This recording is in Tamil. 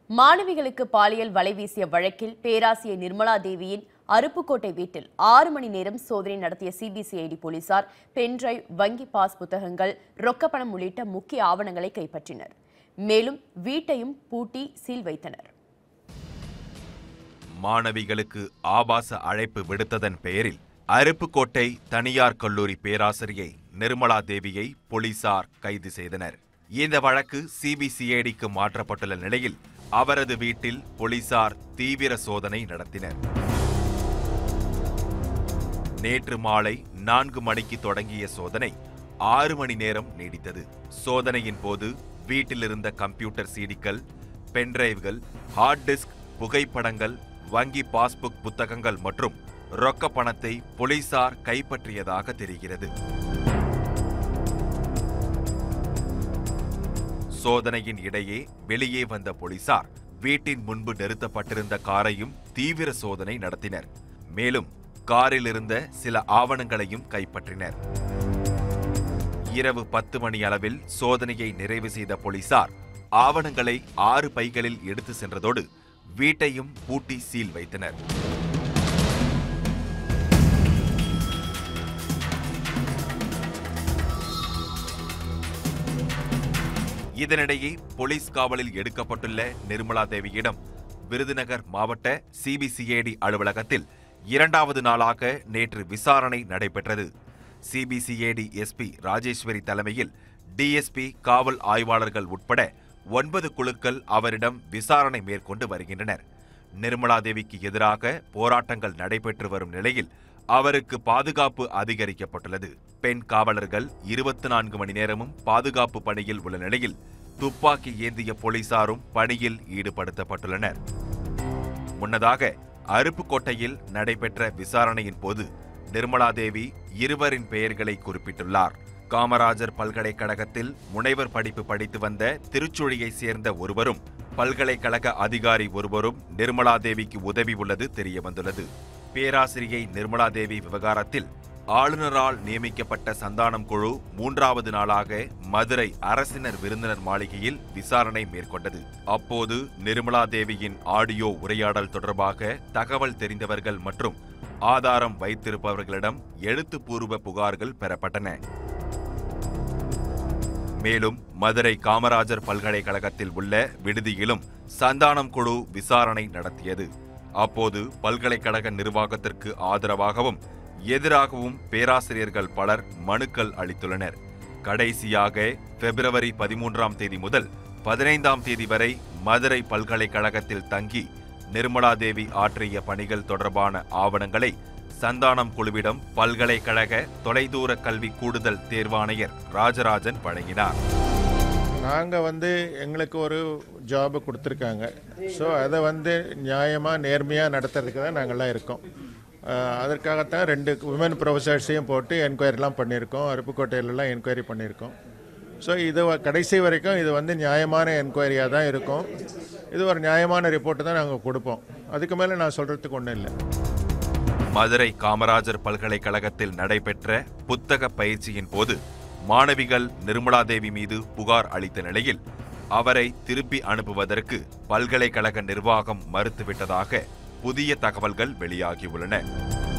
மாணவிகளுக்கு பாலியல் வலை வீசிய வழக்கில் பேராசிரியர் நிர்மலா தேவியின் அருப்புக்கோட்டை வீட்டில் ஆறு மணி நேரம் சோதனை நடத்திய சிபிசிஐடி போலீசார் பென்டிரைவ் வங்கி பாஸ் புத்தகங்கள் ரொக்கப்பணம் உள்ளிட்ட முக்கிய ஆவணங்களை கைப்பற்றினர் மேலும் வீட்டையும் பூட்டி சீல் வைத்தனர் மாணவிகளுக்கு ஆபாச அழைப்பு விடுத்ததன் பெயரில் அருப்புக்கோட்டை தனியார் கல்லூரி பேராசிரியை நிர்மலா தேவியை போலீசார் கைது செய்தனர் இந்த வழக்கு சிபிசிஐடிக்கு மாற்றப்பட்டுள்ள நிலையில் அவரது வீட்டில் போலீசார் தீவிர சோதனை நடத்தினர் நேற்று மாலை நான்கு மணிக்கு தொடங்கிய சோதனை ஆறு மணி நேரம் நீடித்தது சோதனையின் போது வீட்டில் இருந்த கம்ப்யூட்டர் சீடிக்கள் பென்டிரைவ்கள் ஹார்ட் டிஸ்க் புகைப்படங்கள் வங்கி பாஸ்புக் புத்தகங்கள் மற்றும் ரொக்க பணத்தை போலீசார் கைப்பற்றியதாக தெரிகிறது சோதனையின் இடையே வெளியே வந்த போலீசார் வீட்டின் முன்பு நிறுத்தப்பட்டிருந்த காரையும் தீவிர சோதனை நடத்தினர் மேலும் காரில் இருந்த சில ஆவணங்களையும் கைப்பற்றினர் இரவு பத்து மணி அளவில் சோதனையை நிறைவு செய்த போலீசார் ஆவணங்களை ஆறு பைகளில் எடுத்து சென்றதோடு வீட்டையும் பூட்டி சீல் வைத்தனர் இதனிடையே போலீஸ் காவலில் எடுக்கப்பட்டுள்ள நிர்மலா தேவியிடம் விருதுநகர் மாவட்ட சிபிசிஐடி அலுவலகத்தில் இரண்டாவது நாளாக நேற்று விசாரணை நடைபெற்றது சிபிசிஐடி எஸ்பி ராஜேஸ்வரி தலைமையில் டிஎஸ்பி காவல் ஆய்வாளர்கள் உட்பட ஒன்பது குழுக்கள் அவரிடம் விசாரணை மேற்கொண்டு வருகின்றனர் நிர்மலா தேவிக்கு எதிராக போராட்டங்கள் நடைபெற்று வரும் நிலையில் அவருக்கு பாதுகாப்பு அதிகரிக்கப்பட்டுள்ளது பெண் காவலர்கள் இருபத்தி நான்கு மணி நேரமும் பாதுகாப்பு பணியில் உள்ள நிலையில் துப்பாக்கி ஏந்திய போலீசாரும் பணியில் ஈடுபடுத்தப்பட்டுள்ளனர் முன்னதாக அருப்புக்கோட்டையில் நடைபெற்ற விசாரணையின் போது நிர்மலா தேவி இருவரின் பெயர்களை குறிப்பிட்டுள்ளார் காமராஜர் பல்கலைக்கழகத்தில் முனைவர் படிப்பு படித்து வந்த திருச்சுழியைச் சேர்ந்த ஒருவரும் பல்கலைக்கழக அதிகாரி ஒருவரும் நிர்மலா தேவிக்கு உதவி உள்ளது தெரியவந்துள்ளது பேராசிரியை நிர்மலா தேவி விவகாரத்தில் ஆளுநரால் நியமிக்கப்பட்ட சந்தானம் குழு மூன்றாவது நாளாக மதுரை அரசினர் விருந்தினர் மாளிகையில் விசாரணை மேற்கொண்டது அப்போது நிர்மலா தேவியின் ஆடியோ உரையாடல் தொடர்பாக தகவல் தெரிந்தவர்கள் மற்றும் ஆதாரம் வைத்திருப்பவர்களிடம் எழுத்துப்பூர்வ புகார்கள் பெறப்பட்டன மேலும் மதுரை காமராஜர் பல்கலைக்கழகத்தில் உள்ள விடுதியிலும் சந்தானம் குழு விசாரணை நடத்தியது அப்போது பல்கலைக்கழக நிர்வாகத்திற்கு ஆதரவாகவும் எதிராகவும் பேராசிரியர்கள் பலர் மனுக்கள் அளித்துள்ளனர் கடைசியாக பிப்ரவரி பதிமூன்றாம் தேதி முதல் பதினைந்தாம் தேதி வரை மதுரை பல்கலைக்கழகத்தில் தங்கி நிர்மலா தேவி ஆற்றிய பணிகள் தொடர்பான ஆவணங்களை சந்தானம் குழுவிடம் பல்கலைக்கழக தொலைதூர கல்வி கூடுதல் தேர்வாணையர் ராஜராஜன் வழங்கினார் நாங்கள் வந்து எங்களுக்கு ஒரு ஜாபு கொடுத்துருக்காங்க ஸோ அதை வந்து நியாயமாக நேர்மையாக நடத்துறதுக்கு தான் நாங்கள்லாம் இருக்கோம் அஹ் அதற்காகத்தான் ரெண்டு விமன் ப்ரொஃபஸர்ஸையும் போட்டு என்கொயரிலாம் பண்ணியிருக்கோம் அருப்புக்கோட்டையிலலாம் என்கொயரி பண்ணியிருக்கோம் ஸோ இது வ- கடைசி வரைக்கும் இது வந்து நியாயமான என்கொயரியாக தான் இருக்கும் இது ஒரு நியாயமான ரிப்போர்ட்டு தான் நாங்கள் கொடுப்போம் அதுக்கு மேலே நான் சொல்கிறதுக்கு ஒன்றும் இல்லை மதுரை காமராஜர் பல்கலைக்கழகத்தில் நடைபெற்ற புத்தக பயிற்சியின் போது மாணவிகள் நிர்மலா தேவி மீது புகார் அளித்த நிலையில் அவரை திருப்பி அனுப்புவதற்கு பல்கலைக்கழக நிர்வாகம் மறுத்துவிட்டதாக புதிய தகவல்கள் வெளியாகியுள்ளன